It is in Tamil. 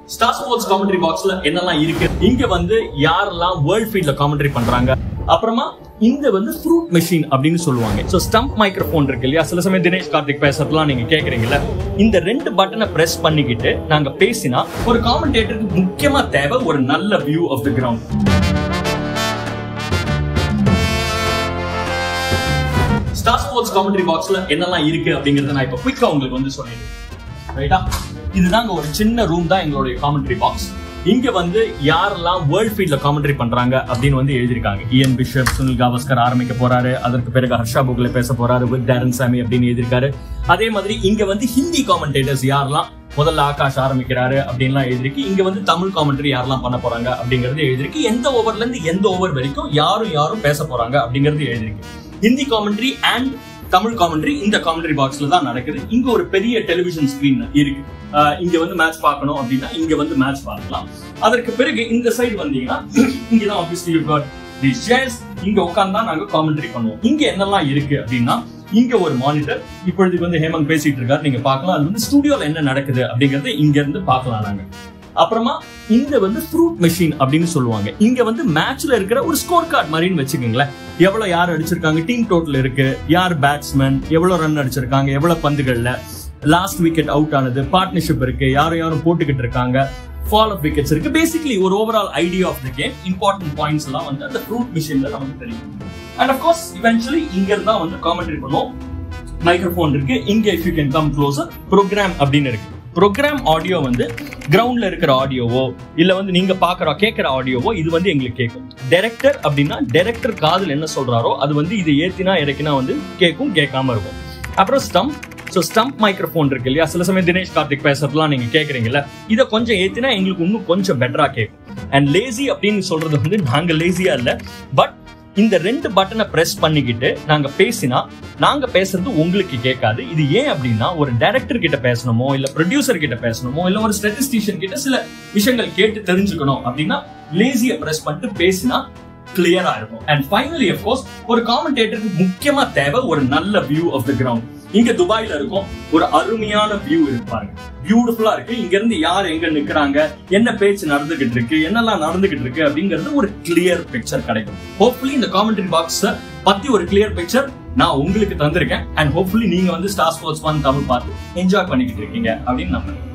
ஸ்டார் ஸ்போர்ட்ஸ் காமெண்ட்ரி பாக்ஸ்ல என்னெல்லாம் இருக்கு இங்க வந்து யாரெல்லாம் வேர்ல்ட் ஃபீல்ட்ல காமெண்ட்ரி பண்றாங்க அப்புறமா இந்த வந்து ஃப்ரூட் மெஷின் அப்படின்னு சொல்லுவாங்க சோ ஸ்டம்ப் மைக்ரோஃபோன் இருக்கு இல்லையா சில சமயம் தினேஷ் கார்த்திக் பேசுறதுலாம் நீங்க கேக்குறீங்கல்ல இந்த ரெண்டு பட்டனை பிரஸ் பண்ணிக்கிட்டு நாங்க பேசினா ஒரு காமெண்டேட்டருக்கு முக்கியமா தேவை ஒரு நல்ல view of the ground Star Sports commentary பாக்ஸ்ல என்னெல்லாம் இருக்கு அப்படிங்கறத நான் இப்ப குயிக்கா உங்களுக்கு வந்து சொல்லிடுறேன் ரைட்டா இதுதாங்க ஒரு சின்ன ரூம் தான் எங்களுடைய காமெண்ட்ரி பாக்ஸ் இங்க வந்து யாரெல்லாம் வேர்ல்ட் ஃபீல்ட்ல காமெண்ட்ரி பண்றாங்க அப்படின்னு வந்து எழுதியிருக்காங்க இஎன் பிஷப் சுனில் காவஸ்கர் ஆரம்பிக்க போறாரு அதற்கு பிறகு ஹர்ஷா புக்ல பேச போறாரு வித் டேரன் சாமி அப்படின்னு எழுதியிருக்காரு அதே மாதிரி இங்க வந்து ஹிந்தி காமெண்டேட்டர்ஸ் யாரெல்லாம் முதல்ல ஆகாஷ் ஆரம்பிக்கிறாரு அப்படின்லாம் எழுதிருக்கு இங்க வந்து தமிழ் காமெண்ட்ரி யாரெல்லாம் பண்ண போறாங்க அப்படிங்கிறது எழுதிருக்கு எந்த ஓவர்ல இருந்து எந்த ஓவர் வரைக்கும் யாரும் யாரும் பேச போறாங்க அப்படிங்கிறது எழுதிருக்கு Hindi commentary and Tamil commentary இந்த காமெண்ட்ரி பாக்ஸ்ல தான் நடக்குது இங்க ஒரு பெரிய டெலிவிஷன் ஸ்கிரீன் இருக்கு ஆஹ் இங்க வந்து மேட்ச் பார்க்கணும் அப்படின்னா இங்க வந்து மேட்ச் பார்க்கலாம் அதற்கு பிறகு இந்த சைடு வந்தீங்கன்னா இங்க தான் obviously you got the chairs இங்க உட்கார்ந்து தான் நாங்க காமெண்ட்ரி பண்ணுவோம் இங்க என்னெல்லாம் இருக்கு அப்படின்னா இங்க ஒரு மானிட்டர் இப்பொழுது வந்து ஹேமந்த் பேசிட்டு இருக்காரு நீங்க பார்க்கலாம் அது வந்து ஸ்டுடியோல என்ன நடக்குது அப்படிங்கறத இங்க இருந்து பார்க்கலாம் நாங்க அப்புறமா இந்த வந்து ஃப்ரூட் மெஷின் அப்படின்னு சொல்லுவாங்க இங்க வந்து மேட்ச்ல இருக்கிற ஒரு ஸ்கோர் கார்டு மாதிரின்னு வச்சுக்கோங்களேன் எவ்வளவு யார் அடிச்சிருக்காங்க டீம் டோட்டல் இருக்கு யார் பேட்ஸ்மேன் எவ்வளவு ரன் அடிச்சிருக்காங்க எவ்வளவு பந்துகள்ல லாஸ்ட் விக்கெட் அவுட் ஆனது பார்ட்னர்ஷிப் இருக்கு யாரும் யாரும் போட்டுக்கிட்டு இருக்காங்க ஃபால் ஆஃப் விக்கெட்ஸ் இருக்கு பேசிக்கலி ஒரு overall idea of the game important points எல்லாம் வந்து அந்த ஃப்ரூட் மிஷின்ல நமக்கு தெரியும் அண்ட் அஃப்கோர்ஸ் இவென்ச்சுவலி இங்க இருந்தா வந்து காமெண்ட்ரி பண்ணுவோம் மைக்ரோஃபோன் இருக்கு இங்க if you can come closer program அப்படின்னு இருக்கு ப்ரோக்ராம் ஆடியோ வந்து கிரவுண்ட்ல இருக்கிற ஆடியோவோ இல்ல வந்து நீங்க பாக்குற கேட்கிற ஆடியோவோ இது வந்து எங்களுக்கு கேட்கும் டைரக்டர் அப்படின்னா டைரக்டர் காதுல என்ன சொல்றாரோ அது வந்து இது ஏத்தினா இறக்கினா வந்து கேட்கும் கேட்காம இருக்கும் அப்புறம் ஸ்டம்ப் ஸோ ஸ்டம்ப் மைக்ரோஃபோன் இருக்கு இல்லையா சில சமயம் தினேஷ் கார்த்திக் பேசுறதுலாம் நீங்க கேக்குறீங்கல்ல இதை கொஞ்சம் ஏத்தினா எங்களுக்கு இன்னும் கொஞ்சம் பெட்டரா கேட்கும் அண்ட் லேசி அப்படின்னு சொல்றது வந்து நாங்க லேசியா இல்ல பட் இந்த ரெண்டு பட்டனை பிரஸ் பண்ணிக்கிட்டு நாங்க பேசினா நாங்க பேசுறது உங்களுக்கு கேட்காது இது ஏன் அப்படின்னா ஒரு டைரக்டர் கிட்ட பேசணுமோ இல்ல ப்ரொடியூசர் கிட்ட பேசணுமோ இல்ல ஒரு ஸ்டட்டிஸ்டிஷியன் கிட்ட சில விஷயங்கள் கேட்டு தெரிஞ்சுக்கணும் அப்படின்னா லேசிய பிரஸ் பண்ணிட்டு பேசினா கிளியரா இருக்கும் அண்ட் ஃபைனலி கோர்ஸ் ஒரு காமெண்டேட்டருக்கு முக்கியமா தேவை ஒரு நல்ல வியூ ஆஃப் த கிரவுண்ட் இங்க துபாயில இருக்கும் ஒரு அருமையான வியூ இருப்பாங்க பியூட்டிஃபுல்லா இருக்கு இங்க இருந்து யார் எங்க நிக்கிறாங்க என்ன பேச்சு நடந்துகிட்டு இருக்கு என்னெல்லாம் நடந்துகிட்டு இருக்கு அப்படிங்கிறது ஒரு கிளியர் பிக்சர் கிடைக்கும் ஹோப்ஃபுல்லி இந்த காமெண்ட்ரி பாக்ஸ் பத்தி ஒரு கிளியர் பிக்சர் நான் உங்களுக்கு தந்திருக்கேன் அண்ட் ஹோப்ஃபுல்லி நீங்க வந்து ஸ்டார் ஸ்போர்ட்ஸ் ஒன் தமிழ் பார்த்து என்ஜாய் பண்ணிக்கிட்டு இருக்கீங்க அப்படின்னு நம்புறேன்